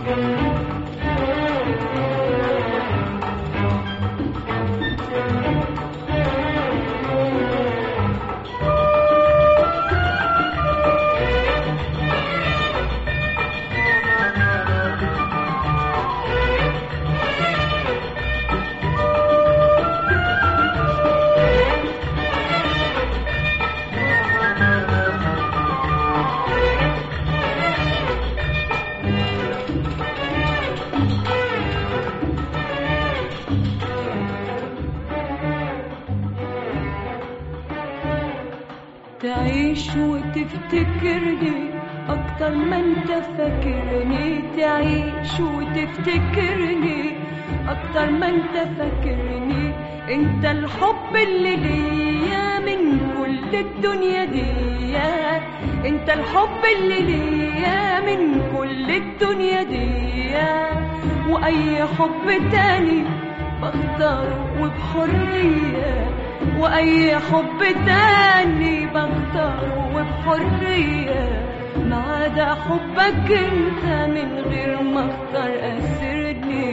تعيش وتفتكرني أكتر ما أنت فاكرني تعيش وتفتكرني أكتر ما أنت فاكرني أنت الحب اللي ليا من كل الدنيا دي أنت الحب اللي ليا من كل الدنيا دي وأي حب تاني بختاره وبحرية وأي حب تاني بختاره وبحرية ما عدا حبك انت من غير ما اختار أسرني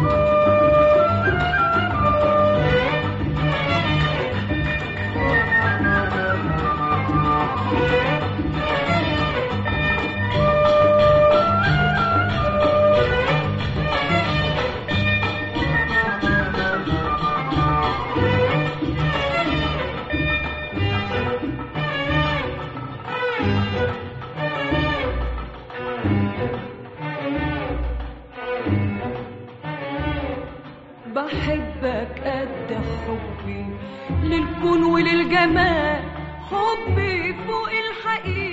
بحبك قد حبي للكون وللجمال حبي فوق الحقيقة